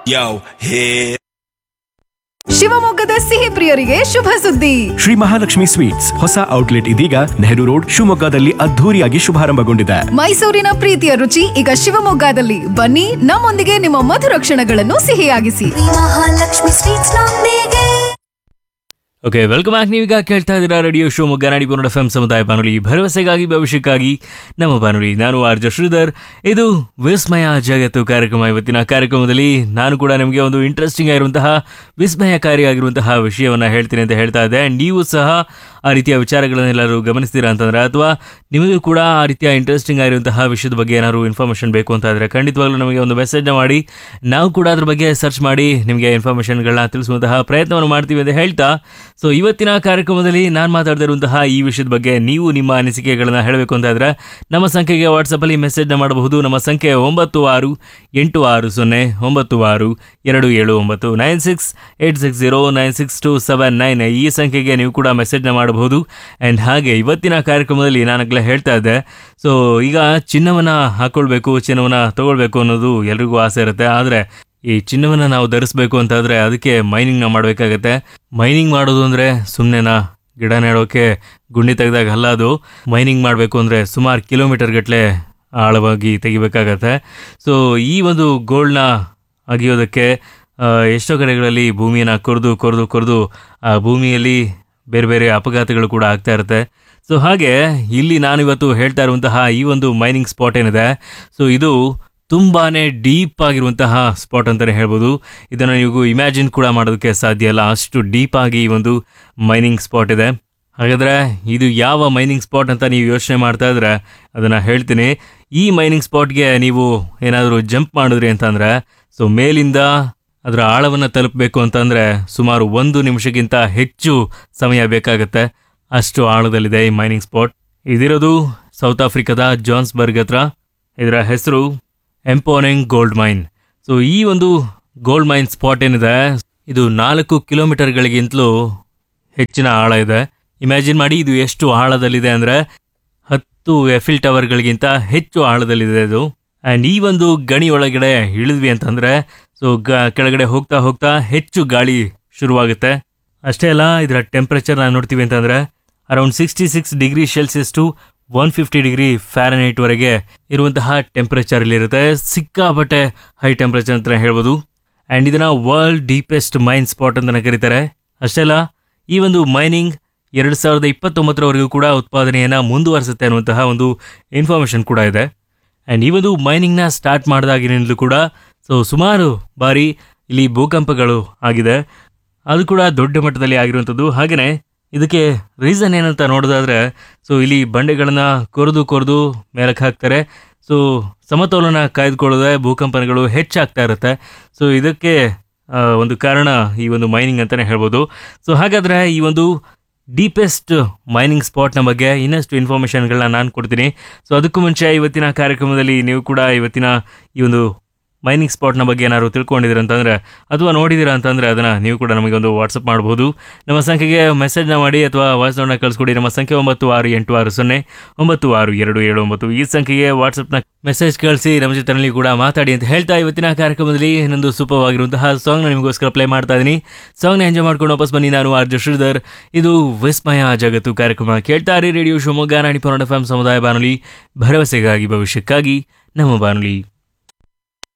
Yo, here. ಶಿವಮೊಗ್ಗದ ಸಿಹಿ ಪ್ರಿಯರಿಗೆ ಶುಭ ಸುದ್ದಿ ಶ್ರೀ ಮಹಾಲಕ್ಷ್ಮಿ ಸ್ವೀಟ್ಸ್ ಹೊಸ ಔಟ್ಲೆಟ್ ಇದೀಗ ನೆಹರು ರೋಡ್ ಶಿವಮೊಗ್ಗದಲ್ಲಿ ಅದ್ಧೂರಿಯಾಗಿ ಶುಭಾರಂಭಗೊಂಡಿದೆ ಮೈಸೂರಿನ ಪ್ರೀತಿಯ ರುಚಿ ಈಗ ಶಿವಮೊಗ್ಗದಲ್ಲಿ ಬನ್ನಿ ನಮ್ಮೊಂದಿಗೆ ನಿಮ್ಮ ಮಧುರ ಕ್ಷಣಗಳನ್ನು ಸಿಹಿಯಾಗಿಸಿ ಮಹಾಲಕ್ಷ್ಮಿ ಸ್ವೀಟ್ಸ್ ನೊಂದಿಗೆ ಓಕೆ ವೆಲ್ಕಮ್ ಬ್ಯಾಕ್ ನೀವೀಗ ಕೇಳ್ತಾ ಇದ್ದೀರಾ ರೇಡಿಯೋ ಶಿವಮೊಗ್ಗ ನಾಡಿ ಎಫ್ ಎಂ ಸಮುದಾಯ ಬಾನುಲಿ ಭರವಸೆಗಾಗಿ ಭವಿಷ್ಯಕ್ಕಾಗಿ ನಮ್ಮ ಬಾನುಲಿ ನಾನು ಆರ್ ಜೆ ಶ್ರೀಧರ್ ಇದು ವಿಸ್ಮಯ ಜಗತ್ತು ಕಾರ್ಯಕ್ರಮ ಇವತ್ತಿನ ಕಾರ್ಯಕ್ರಮದಲ್ಲಿ ನಾನು ಕೂಡ ನಿಮಗೆ ಒಂದು ಇಂಟ್ರೆಸ್ಟಿಂಗ್ ಆಗಿರುವಂತಹ ವಿಸ್ಮಯಕಾರಿಯಾಗಿರುವಂತಹ ವಿಷಯವನ್ನ ಹೇಳ್ತೀನಿ ಅಂತ ಹೇಳ್ತಾ ಇದ್ದೆ And ನೀವು ಸಹ ಆ ರೀತಿಯ ವಿಚಾರಗಳನ್ನೆಲ್ಲರೂ ಗಮನಿಸ್ತೀರಾ ಅಂತಂದ್ರೆ ಅಥವಾ ನಿಮಗೂ ಕೂಡ ಆ ರೀತಿಯ ಇಂಟ್ರೆಸ್ಟಿಂಗ್ ಆಗಿರುವಂತಹ ವಿಷಯದ ಬಗ್ಗೆ ಏನಾದ್ರು ಇನ್ಫಾರ್ಮೇಷನ್ ಬೇಕು ಅಂತ ಇದ್ರೆ ಖಂಡಿತವಾಗ್ಲೂ ನಮಗೆ ಒಂದು ಮೆಸೇಜ್ನ ಮಾಡಿ ನಾವು ಕೂಡ ಅದ್ರ ಬಗ್ಗೆ ಸರ್ಚ್ ಮಾಡಿ ನಿಮಗೆ ಇನ್ಫಾರ್ಮೇಷನ್ಗಳನ್ನ ತಿಳಿಸುವಂತಹ ಪ್ರಯತ್ನವನ್ನು ಮಾಡ್ತೀವಿ ಅಂತ ಹೇಳ್ತಾ ಸೊ ಇವತ್ತಿನ ಕಾರ್ಯಕ್ರಮದಲ್ಲಿ ನಾನು ಮಾತಾಡ್ತಾ ಇರುವಂತಹ ಈ ವಿಷಯದ ಬಗ್ಗೆ ನೀವು ನಿಮ್ಮ ಅನಿಸಿಕೆಗಳನ್ನ ಹೇಳಬೇಕು ಅಂತ ಇದ್ರೆ ನಮ್ಮ ಸಂಖ್ಯೆಗೆ ವಾಟ್ಸಪ್ಪಲ್ಲಿ ಮೆಸೇಜ್ನ ಮಾಡಬಹುದು ನಮ್ಮ ಸಂಖ್ಯೆ ಒಂಬತ್ತು ಆರು ಎಂಟು ಆರು ಸೊನ್ನೆ ಒಂಬತ್ತು ಆರು ಎರಡು ಏಳು ಒಂಬತ್ತು nine six eight six zero nine six two seven nine ಈ ಸಂಖ್ಯೆಗೆ ನೀವು ಕೂಡ ಮೆಸೇಜ್ನ ಮಾಡಬಹುದು ಆ್ಯಂಡ್ ಹಾಗೆ ಇವತ್ತಿನ ಕಾರ್ಯಕ್ರಮದಲ್ಲಿ ನಾನಾಗಲೇ ಹೇಳ್ತಾ ಇದ್ದೆ ಸೊ ಈಗ ಚಿನ್ನವನ್ನು ಹಾಕೊಳ್ಬೇಕು ಚಿನ್ನವನ್ನು ತಗೊಳ್ಬೇಕು ಅನ್ನೋದು ಎಲ್ರಿಗೂ ಆಸೆ ಇರುತ್ತೆ ಆದರೆ ಈ ಚಿನ್ನವನ್ನು ನಾವು ಧರಿಸ್ಬೇಕು ಅಂತಾದರೆ ಅದಕ್ಕೆ ಮೈನಿಂಗ್ನ ಮಾಡಬೇಕಾಗತ್ತೆ ಮೈನಿಂಗ್ ಮಾಡೋದು ಅಂದರೆ ಸುಮ್ಮನೆನಾ ಗಿಡ ನೆಡೋಕೆ ಗುಂಡಿ ತೆಗೆದಾಗ ಅಲ್ಲ ಅದು ಮೈನಿಂಗ್ ಮಾಡಬೇಕು ಅಂದರೆ ಸುಮಾರು ಕಿಲೋಮೀಟರ್ ಗಟ್ಟಲೆ ಆಳವಾಗಿ ತೆಗಿಬೇಕಾಗತ್ತೆ ಸೊ ಈ ಒಂದು ಗೋಲ್ಡ್ನ ಅಗಿಯೋದಕ್ಕೆ ಆ, ಎಷ್ಟೋ ಕಡೆಗಳಲ್ಲಿ ಭೂಮಿಯನ್ನು ಕೊರೆದು ಕೊರೆದು ಕೊರೆದು ಆ ಭೂಮಿಯಲ್ಲಿ ಬೇರೆ ಬೇರೆ ಅಪಘಾತಗಳು ಕೂಡ ಆಗ್ತಾ ಇರುತ್ತೆ ಸೊ ಹಾಗೆ ಇಲ್ಲಿ ನಾನಿವತ್ತು ಹೇಳ್ತಾ ಇರುವಂತಹ ಈ ಒಂದು ಮೈನಿಂಗ್ ಸ್ಪಾಟ್ ಏನಿದೆ ಸೊ ಇದು ತುಂಬಾನೇ ಡೀಪ್ ಆಗಿರುವಂತಹ ಸ್ಪಾಟ್ ಅಂತಲೇ ಹೇಳ್ಬೋದು ಇದನ್ನು ನೀವು ಇಮ್ಯಾಜಿನ್ ಕೂಡ ಮಾಡೋದಕ್ಕೆ ಸಾಧ್ಯ ಇಲ್ಲ ಅಷ್ಟು ಡೀಪ್ ಆಗಿ ಈ ಒಂದು ಮೈನಿಂಗ್ ಸ್ಪಾಟ್ ಇದೆ ಹಾಗಾದ್ರೆ ಇದು ಯಾವ ಮೈನಿಂಗ್ ಸ್ಪಾಟ್ ಅಂತ ನೀವು ಯೋಚನೆ ಮಾಡ್ತಾ ಇದ್ರೆ ಅದನ್ನ ಹೇಳ್ತೀನಿ ಈ ಮೈನಿಂಗ್ ಸ್ಪಾಟ್ಗೆ ನೀವು ಏನಾದರೂ ಜಂಪ್ ಮಾಡಿದ್ರಿ ಅಂತಂದ್ರೆ ಸೊ ಮೇಲಿಂದ ಅದರ ಆಳವನ್ನು ತಲುಪಬೇಕು ಅಂತಂದ್ರೆ ಸುಮಾರು ಒಂದು ನಿಮಿಷಕ್ಕಿಂತ ಹೆಚ್ಚು ಸಮಯ ಬೇಕಾಗುತ್ತೆ ಅಷ್ಟು ಆಳದಲ್ಲಿದೆ ಈ ಮೈನಿಂಗ್ ಸ್ಪಾಟ್ ಇದಿರೋದು ಸೌತ್ ಆಫ್ರಿಕಾದ ಜಾನ್ಸ್ಬರ್ಗ್ ಹತ್ರ ಇದರ ಹೆಸರು ಎಂಪೋನಿಂಗ್ ಗೋಲ್ಡ್ ಮೈನ್ ಸೊ ಈ ಒಂದು ಗೋಲ್ಡ್ ಮೈನ್ ಸ್ಪಾಟ್ ಏನಿದೆ ಇದು ನಾಲ್ಕು ಕಿಲೋಮೀಟರ್ಗಳಿಗಿಂತಲೂ ಹೆಚ್ಚಿನ ಆಳ ಇದೆ ಇಮ್ಯಾಜಿನ್ ಮಾಡಿ ಇದು ಎಷ್ಟು ಆಳದಲ್ಲಿದೆ ಅಂದ್ರೆ ಹತ್ತು ಎಫಿಲ್ ಟವರ್ಗಳಿಗಿಂತ ಹೆಚ್ಚು ಆಳದಲ್ಲಿದೆ ಇದು ಆ್ಯಂಡ್ ಈ ಒಂದು ಗಣಿ ಒಳಗಡೆ ಇಳಿದ್ವಿ ಅಂತಂದ್ರೆ ಸೊ ಗ ಕೆಳಗಡೆ ಹೋಗ್ತಾ ಹೋಗ್ತಾ ಹೆಚ್ಚು ಗಾಳಿ ಶುರುವಾಗುತ್ತೆ ಅಷ್ಟೇ ಅಲ್ಲ ಇದರ ಟೆಂಪ್ರೇಚರ್ ನಾವು ನೋಡ್ತೀವಿ ಅಂತಂದ್ರೆ around sixty six degree Celsius to one fifty degree Fahrenheit ವರೆಗೆ ಇರುವಂತಹ ಟೆಂಪ್ರೇಚರ್ ಇಲ್ಲಿರುತ್ತೆ ಸಿಕ್ಕಾಪಟ್ಟೆ ಹೈ ಟೆಂಪ್ರೇಚರ್ ಅಂತ ಹೇಳ್ಬೋದು ಆ್ಯಂಡ್ ಇದನ್ನ ವರ್ಲ್ಡ್ ಡೀಪೆಸ್ಟ್ ಮೈನ್ ಸ್ಪಾಟ್ ಅಂತ ಕರೀತಾರೆ ಅಷ್ಟೇ ಅಲ್ಲ ಈ ಒಂದು ಮೈನಿಂಗ್ ಎರಡು ಸಾವಿರದ ಇಪ್ಪತ್ತೊಂಬತ್ತರವರೆಗೂ ಕೂಡ ಉತ್ಪಾದನೆಯನ್ನು ಮುಂದುವರಿಸುತ್ತೆ ಅನ್ನುವಂತಹ ಒಂದು ಇನ್ಫಾರ್ಮೇಷನ್ ಕೂಡ ಇದೆ ಆ್ಯಂಡ್ ಈ ಒಂದು ಮೈನಿಂಗ್ನ ಸ್ಟಾರ್ಟ್ ಮಾಡಿದಾಗಿನಿಂದಲೂ ಕೂಡ ಸೊ ಸುಮಾರು ಬಾರಿ ಇಲ್ಲಿ ಭೂಕಂಪಗಳು ಆಗಿದೆ ಅದು ಕೂಡ ದೊಡ್ಡ ಮಟ್ಟದಲ್ಲಿ ಆಗಿರುವಂಥದ್ದು ಹಾಗೆಯೇ ಇದಕ್ಕೆ ರೀಸನ್ ಏನಂತ ನೋಡೋದಾದ್ರೆ ಸೊ ಇಲ್ಲಿ ಬಂಡೆಗಳನ್ನ ಕೊರೆದು ಕೊರೆದು ಮೇಲಕ್ಕೆ ಹಾಕ್ತಾರೆ ಸೊ ಸಮತೋಲನ ಕಾಯ್ದುಕೊಳ್ಳದೆ ಭೂಕಂಪನಗಳು ಹೆಚ್ಚಾಗ್ತಾ ಇರುತ್ತೆ ಸೊ ಇದಕ್ಕೆ ಆ, ಒಂದು ಕಾರಣ ಈ ಒಂದು ಮೈನಿಂಗ್ ಅಂತಲೇ ಹೇಳ್ಬೋದು ಸೊ ಹಾಗಾದರೆ ಈ ಒಂದು ಡೀಪೆಸ್ಟ್ ಮೈನಿಂಗ್ ಸ್ಪಾಟ್ನ ಬಗ್ಗೆ ಇನ್ನಷ್ಟು ಇನ್ಫಾರ್ಮೇಷನ್ಗಳನ್ನ ನಾನು ಕೊಡ್ತೀನಿ ಸೊ ಅದಕ್ಕೂ ಮುಂಚೆ ಇವತ್ತಿನ ಕಾರ್ಯಕ್ರಮದಲ್ಲಿ ನೀವು ಕೂಡ ಇವತ್ತಿನ ಈ ಒಂದು ಮೈನಿಂಗ್ ಸ್ಪಾಟ್ನ ಬಗ್ಗೆ ಏನಾದ್ರು ತಿಳ್ಕೊಂಡಿದ್ದೀರ ಅಂತಂದರೆ ಅಥವಾ ನೋಡಿದ್ದೀರಾ ಅಂತಂದರೆ ಅದನ್ನು ನೀವು ಕೂಡ ನಮಗೆ ಒಂದು ವಾಟ್ಸಪ್ ಮಾಡ್ಬೋದು ನಮ್ಮ ಸಂಖ್ಯೆಗೆ ಮೆಸೇಜ್ನ ಮಾಡಿ ಅಥವಾ ವಾಯ್ಸ್ ನೋಟ್ನ ಕಳಿಸ್ಕೊಡಿ ನಮ್ಮ ಸಂಖ್ಯೆ ಒಂಬತ್ತು ಆರು ಎಂಟು ಆರು ಸೊನ್ನೆ ಒಂಬತ್ತು ಆರು ಎರಡು ಏಳು ಒಂಬತ್ತು ಈ ಸಂಖ್ಯೆಗೆ ವಾಟ್ಸಪ್ನ ಮೆಸೇಜ್ ಕಳಿಸಿ ನಮ್ಮ ಜೊತೆನಲ್ಲಿ ಕೂಡ ಮಾತಾಡಿ ಅಂತ ಹೇಳ್ತಾ ಇವತ್ತಿನ ಕಾರ್ಯಕ್ರಮದಲ್ಲಿ ಇನ್ನೊಂದು ಸೂಪರ್ ಆಗಿರುವಂತಹ ಸಾಂಗ್ನ ನಿಮಗೋಸ್ಕರ ಪ್ಲೇ ಮಾಡ್ತಾ ಇದ್ದೀನಿ ಸಾಂಗ್ನ ಎಂಜಾಯ್ ಮಾಡ್ಕೊಂಡು ವಾಪಸ್ ಬನ್ನಿ ನಾನು ಆರ್ ಜೆ ಶ್ರೀಧರ್ ಇದು ವಿಸ್ಮಯ ಜಗತ್ತು ಕಾರ್ಯಕ್ರಮ ಕೇಳ್ತಾರೆ ರೇಡಿಯೋ ಶಿವಮೊಗ್ಗ ನಾಡಿ ಎಫ್ ಎಂ ಸಮುದಾಯ ಬಾನುಲಿ ಭರವಸೆಗಾಗಿ ಭವಿಷ್ಯಕ್ಕಾಗಿ ನಮ್ಮ ಬಾನುಲಿ